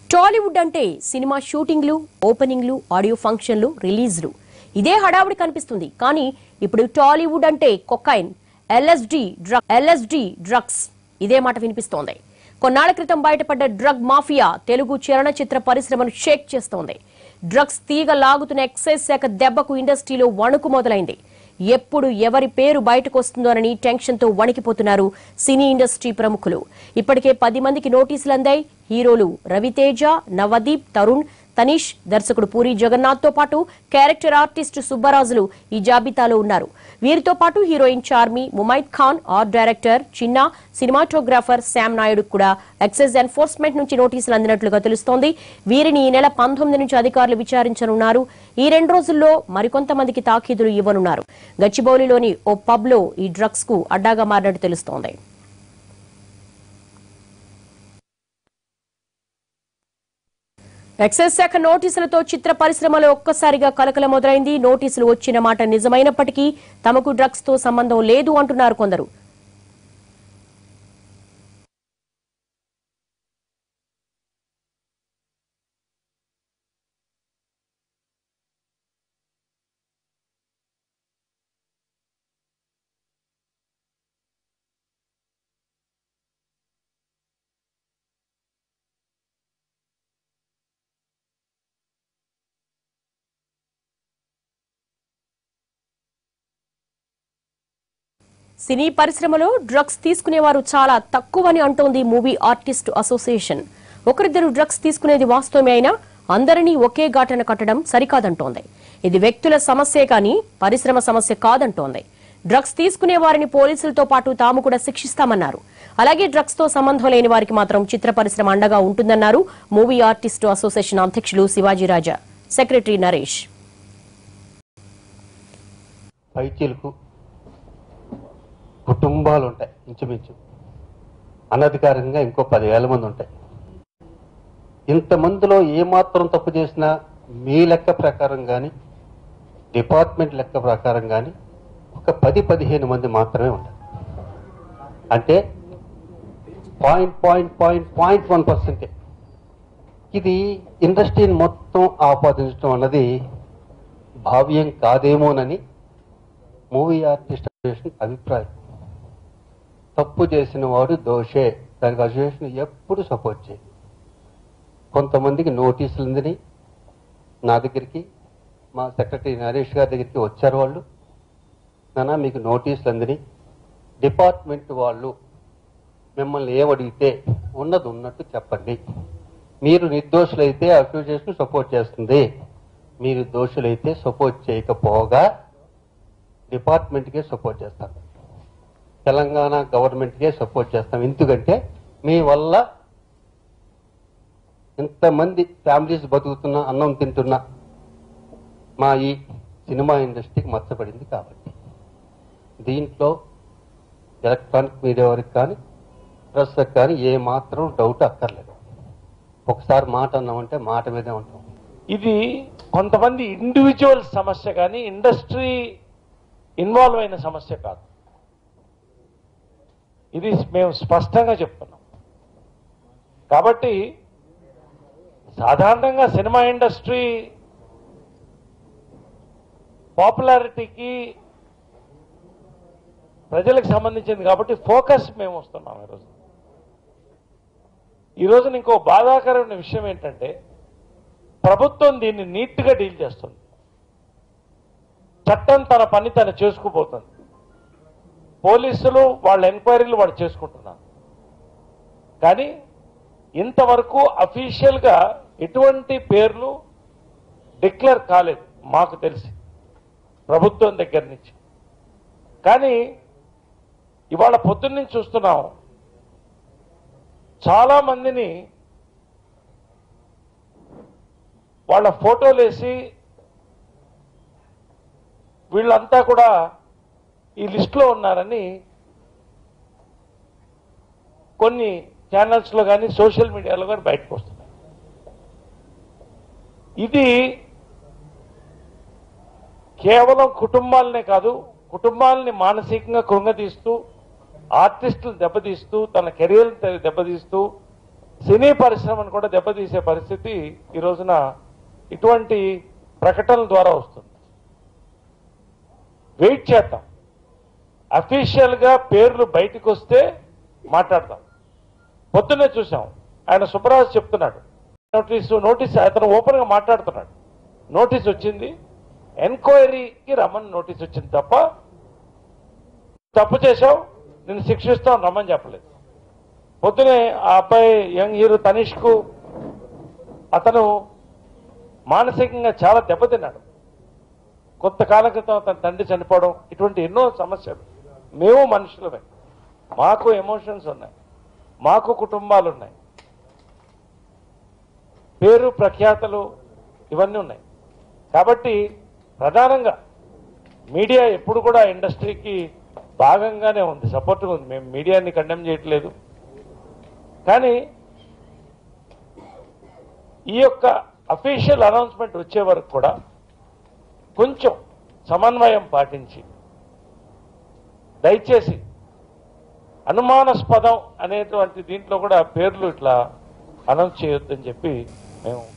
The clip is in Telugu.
టాలీవుడ్ అంటే సినిమా షూటింగ్లు ఓపెనింగ్లు ఆడియో ఫంక్షన్లు రిలీజ్లు ఇదే హడావుడి కనిపిస్తుంది కానీ ఇప్పుడు టాలీవుడ్ అంటే cocaine LSD drug LSD drugs ఇదే మాట వినిపిస్తోంది కొన్నాళ్ల క్రితం బయటపడ్డ డ్రగ్ మాఫియా తెలుగు చలనచిత్ర పరిశ్రమను షేక్ చేస్తోంది డ్రగ్స్ తీగ లాగుతున్న ఎక్సైజ్ శాఖ దెబ్బకు ఇండస్ట్రీలో వణుకు మొదలైంది ఎప్పుడు ఎవరి పేరు బయటకు వస్తుందోనని టెన్షన్ తో వణికిపోతున్నారు సినీ ఇండస్ట్రీ ప్రముఖులు ఇప్పటికే పది మందికి నోటీసులు అందాయి హీరోలు రవితేజ నవదీప్ తరుణ్ తనీష్ దర్శకుడు పూరి జగన్నాథ్ తో పాటు క్యారెక్టర్ ఆర్టిస్ట్ సుబ్బరాజులు ఈ జాబితాలో ఉన్నారు వీరితో పాటు heroine Charmi Mumaith Khan art director చిన్న సినిమాటోగ్రాఫర్ శామ్ నాయుడు కూడా ఎక్సైజ్ ఎన్ఫోర్స్మెంట్ నుంచి నోటీసులు అందినట్లుగా తెలుస్తోంది వీరిని ఈ నెల పంతొమ్మిది నుంచి అధికారులు విచారించనున్నారు ఈ రెండు రోజుల్లో మరికొంతమందికి తాకీదులు ఇవ్వనున్నారు గచ్చిబౌలిలోని ఓ పబ్ లో ఈ డ్రగ్స్ కు అడ్డాగా మారినట్టు తెలుస్తోంది ఎక్సైజ్ శాఖ నోటీసులతో చిత్ర పరిశ్రమలో ఒక్కసారిగా కలకల మొదలైంది నోటీసులు వచ్చిన మాట నిజమైనప్పటికీ తమకు డ్రగ్స్ తో సంబంధం లేదు అంటున్నారు కొందరు సినీ పరిశ్రమలో డ్రగ్స్ తీసుకునేవారు చాలా తక్కువని అంటోంది మూవీ ఆర్టిస్ట్ అసోసియేషన్ ఒకరిద్దరు డ్రగ్స్ తీసుకునేది వాస్తవమే అయినా అందరినీ ఒకే ఘాటన కట్టడం సరికాదంటోంది ఇది వ్యక్తుల సమస్యే కానీ పరిశ్రమ సమస్య కాదంటోంది డ్రగ్స్ తీసుకునే వారిని పోలీసులతో పాటు తాము కూడా శిక్షిస్తామన్నారు అలాగే డ్రగ్స్ తో సంబంధం లేని వారికి మాత్రం చిత్ర పరిశ్రమ అండగా ఉంటుందన్నారు మూవీ ఆర్టిస్టు అసోసియేషన్ అధ్యక్షులు శివాజీ రాజా సెక్రటరీ నరేష్ పైచీలకు కుటుంబాలు ఉంటాయి ఇంచుమించు అనధికారికంగా ఇంకో పదివేల మంది ఉంటాయి ఇంతమందిలో ఏమాత్రం తప్పు చేసినా మీ లెక్క ప్రకారం కానీ డిపార్ట్మెంట్ లెక్క ప్రకారం కానీ ఒక పది పదిహేను మంది మాత్రమే ఉంటారు అంటే point point point point one పర్సెంటే ఇది ఇండస్ట్రీని మొత్తం ఆపాదించడం అన్నది భావ్యం కాదేమోనని మూవీ ఆర్టిస్ట్ అసోసియేషన్ అభిప్రాయం తప్పు చేసిన వాడు దోషే దానికి అసోసియేషన్ ఎప్పుడు సపోర్ట్ చేయి కొంతమందికి నోటీసులు ఉందని నా దగ్గరికి మా సెక్రటరీ నరేష్ గారి దగ్గరికి వచ్చారు వాళ్ళు నాన్న మీకు నోటీసులు అందని డిపార్ట్మెంట్ వాళ్ళు మిమ్మల్ని ఏమడిగితే ఉన్నది ఉన్నట్టు చెప్పండి మీరు నిర్దోషులైతే అసోసియేషన్ సపోర్ట్ చేస్తుంది మీరు దోషులైతే సపోర్ట్ చేయకపోగా డిపార్ట్మెంట్కే సపోర్ట్ చేస్తాం తెలంగాణ గవర్నమెంట్కే సపోర్ట్ చేస్తాం ఎందుకంటే మీ వల్ల ఇంతమంది ఫ్యామిలీస్ బతుకుతున్నా అన్నం తింటున్నా మా ఈ సినిమా ఇండస్ట్రీకి మచ్చపడింది కాబట్టి దీంట్లో ఎలక్ట్రానిక్ మీడియా వారికి కానీ ప్రెస్ కానీ ఏ మాత్రం డౌట్ అక్కర్లేదు ఒకసారి మాట అన్నామంటే మాట మీదే ఉంటాం ఇది కొంతమంది ఇండివిజువల్ సమస్య కానీ ఇండస్ట్రీ ఇన్వాల్వ్ అయిన సమస్య కాదు ఇది మేము స్పష్టంగా చెప్తున్నాం కాబట్టి సాధారణంగా సినిమా ఇండస్ట్రీ పాపులారిటీకి ప్రజలకు సంబంధించింది కాబట్టి ఫోకస్ మేము వస్తున్నాం ఈరోజు ఈ రోజున ఇంకో బాధాకరమైన విషయం ఏంటంటే ప్రభుత్వం దీన్ని నీట్గా డీల్ చేస్తుంది చట్టం తన పని తను చేసుకుపోతుంది పోలీసులు వాళ్ళ ఎంక్వైరీలు వాళ్ళు చేసుకుంటున్నారు కానీ ఇంతవరకు అఫీషియల్గా ఎటువంటి పేర్లు డిక్లేర్ కాలేదు మాకు తెలిసి ప్రభుత్వం దగ్గర నుంచి కానీ ఇవాళ పొద్దున్న చూస్తున్నాం చాలా మందిని వాళ్ళ ఫోటోలు వేసి వీళ్ళంతా కూడా ఈ లిస్టులో ఉన్నారని కొన్ని ఛానల్స్లో కానీ సోషల్ మీడియాలో కానీ బయటకు వస్తున్నాయి ఇది కేవలం కుటుంబాలనే కాదు కుటుంబాలని మానసికంగా కృంగతీస్తూ ఆర్టిస్టులు దెబ్బతీస్తూ తన కెరీర్ దెబ్బతీస్తూ సినీ పరిశ్రమను కూడా దెబ్బతీసే పరిస్థితి ఈ రోజున ఇటువంటి ప్రకటనల ద్వారా వస్తుంది వెయిట్ చేద్దాం అఫీషియల్ గా పేర్లు బయటకు వస్తే మాట్లాడదాం పొద్దున్నే చూసాం ఆయన సుబ్బరాజు చెప్తున్నాడు నోటీస్ నోటీస్ అతను ఓపెన్ గా మాట్లాడుతున్నాడు నోటీస్ వచ్చింది ఎంక్వైరీకి రమ్మని నోటీస్ వచ్చింది తప్ప తప్పు చేశావు నేను శిక్షిస్తాను రమ్మని చెప్పలేదు పొద్దునే ఆ అబ్బాయి యంగ్ హీరో తనిష్కు అతను మానసికంగా చాలా దెబ్బతిన్నాడు కొంతకాలం క్రితం తన తండ్రి చనిపోవడం ఇటువంటి ఎన్నో సమస్యలు మేము మనుషులమే మాకు ఎమోషన్స్ ఉన్నాయి మాకు కుటుంబాలు ఉన్నాయి పేరు ప్రఖ్యాతలు ఇవన్నీ ఉన్నాయి కాబట్టి ప్రధానంగా మీడియా ఎప్పుడు కూడా ఇండస్ట్రీకి భాగంగానే ఉంది సపోర్ట్గా ఉంది మేము మీడియాని కండెమ్ చేయట్లేదు కానీ ఈ యొక్క అఫీషియల్ అనౌన్స్మెంట్ వచ్చే వరకు కూడా కొంచెం సమన్వయం పాటించి దయచేసి అనుమానాస్పదం అనేటువంటి దీంట్లో కూడా పేర్లు ఇట్లా అనౌన్స్ చేయొద్దని చెప్పి మేము